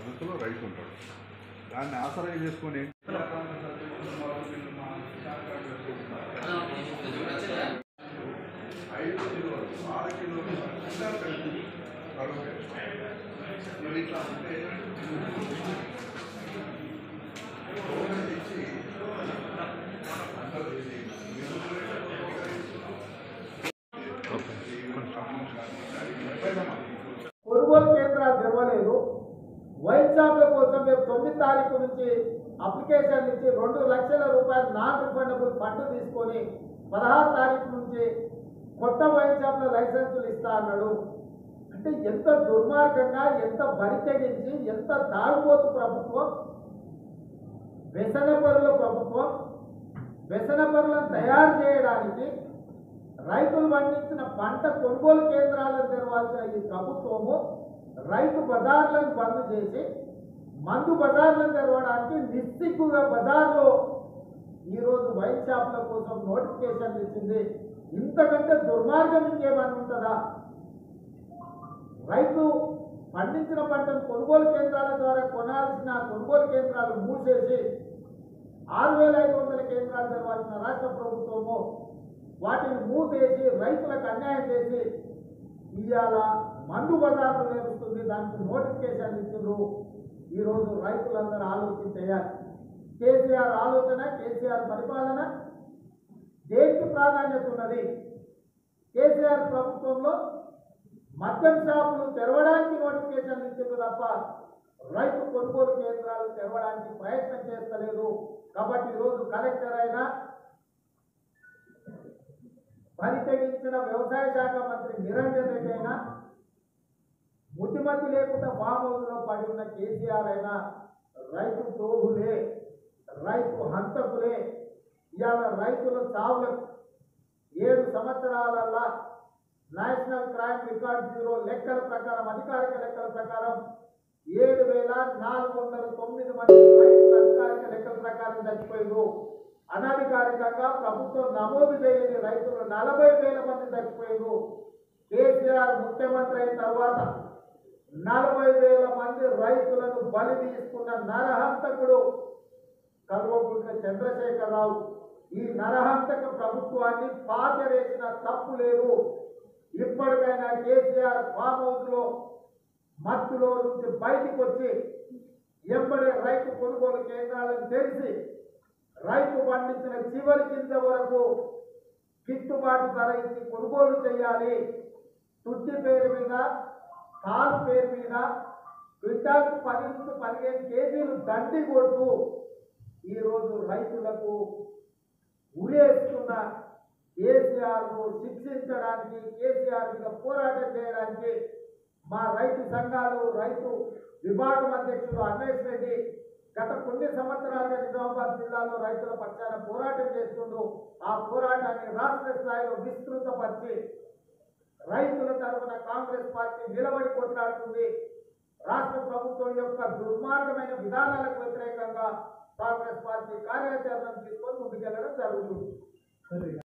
పద్ధతిలో రైతు ఉంటాడు దాన్ని ఆసరా చేసుకొని ఐదు కిలోలు ఆరు కిలోలు ఇంకా పెరుగుతుంది కలుగుతాయి మరి ఇట్లా ఉంటే రోజు ఇచ్చి అందరూ ఇది కొనుగోలు కేంద్రాలు తెరవలేదు వైన్ షాప్ల కోసం రేపు తొమ్మిది తారీఖు నుంచి అప్లికేషన్ ఇచ్చి రెండు లక్షల రూపాయలు నాన్ రిఫండబుల్ ఫండ్ తీసుకొని పదహారు తారీఖు నుంచి కొత్త వైన్ షాప్ల లైసెన్సులు ఇస్తా అన్నాడు అంటే ఎంత దుర్మార్గంగా ఎంత బరి తెగించి ఎంత తాగుబోతు ప్రభుత్వం వ్యసనపరుల ప్రభుత్వం వ్యసనపరులను తయారు చేయడానికి రైతులు పండించిన పంట కొనుగోలు కేంద్రాలను తెరవాల్సిన ఈ ప్రభుత్వము రైతు బజార్లను బంద్ చేసి మందు బజార్లను తెరవడానికి నిస్సిగ్గుగా బజార్లో ఈరోజు వైన్ షాప్ల కోసం నోటిఫికేషన్ ఇచ్చింది ఇంతకంటే దుర్మార్గం ఇంకేమైనా ఉంటుందా రైతు పండించిన పంటను కొనుగోలు కేంద్రాల ద్వారా కొనాల్సిన కొనుగోలు కేంద్రాలు మూసేసి ఆరు వేల ఐదు వందల కేంద్రాలు తెరవాల్సిన రాష్ట్ర ప్రభుత్వము వాటిని మూసేసి రైతులకు అన్యాయం చేసి ఇవాళ మందు బజార్లు నేర్పుతుంది దానికి నోటిఫికేషన్ ఇచ్చిండ్రు ఈరోజు రైతులందరూ ఆలోచించేయాలి కేసీఆర్ ఆలోచన కేసీఆర్ పరిపాలన దేనికి ప్రాధాన్యత ఉన్నది కేసీఆర్ ప్రభుత్వంలో మద్యం షాపులు తెరవడానికి నోటిఫికేషన్ ఇచ్చింది తప్ప రైతు కొనుగోలు కేంద్రాలు తెరవడానికి ప్రయత్నం చేస్తలేదు కాబట్టి ఈరోజు కలెక్టర్ అయినా పని తెగించిన వ్యవసాయ శాఖ మంత్రి నిరంజన్ రెడ్డి అయినా ముద్దిమతి లేకుండా ఫామ్ హౌస్లో పడి ఉన్న కేసీఆర్ అయినా రైతు ద్రోహులే రైతు హంతకులే ఇవాళ రైతుల చావులకు ఏడు సంవత్సరాలల్లా నేషనల్ క్రైమ్ రికార్డ్ బ్యూరో లెక్కల ప్రకారం అధికారిక లెక్కల ప్రకారం ఏడు వేల నాలుగు వందల తొమ్మిది మంది రైతుల అధికారిక లెక్కల ప్రకారం చచ్చిపోయారు అనధికారికంగా ప్రభుత్వం నమోదు చేయని రైతులు నలభై వేల మంది చచ్చిపోయారు కేసీఆర్ ముఖ్యమంత్రి అయిన తర్వాత నలభై వేల మంది రైతులను బలి తీసుకున్న నరహంతకుడు కల్వకుంట్ల చంద్రశేఖరరావు ఈ నరహంతక ప్రభుత్వాన్ని పాతరేసిన తప్పు లేదు ఇప్పటికైనా కేసీఆర్ ఫామ్ హౌస్ లో మత్తులో నుంచి బయటికి వచ్చి ఎంబడే రైతు కొనుగోలు కేంద్రాలను తెరిచి రైతు పండించిన చివరి కింద వరకు గిట్టుబాటు ధర ఇచ్చి కొనుగోలు చేయాలి తుట్టి పేరు మీద కాలు పేరు మీద క్వింటాల్కు పది నుంచి పదిహేను కేజీలు దండి కొడుతూ ఈరోజు రైతులకు ఉరేస్తున్న కేసీఆర్ను శిక్షించడానికి కేసీఆర్ మీద పోరాటం చేయడానికి మా రైతు సంఘాలు రైతు విభాగం అధ్యక్షుడు అన్వేష్ రెడ్డి గత కొన్ని సంవత్సరాలుగా నిజామాబాద్ జిల్లాలో రైతుల పక్షాన పోరాటం చేస్తుండ్రు ఆ పోరాటాన్ని రాష్ట్ర స్థాయిలో విస్తృతపరిచి రైతుల తరఫున కాంగ్రెస్ పార్టీ నిలబడి కొట్లాడుతుంది రాష్ట్ర ప్రభుత్వం యొక్క దుర్మార్గమైన విధానాలకు వ్యతిరేకంగా కాంగ్రెస్ పార్టీ కార్యాచరణను తీసుకొని ముందుకెళ్లడం జరుగుతుంది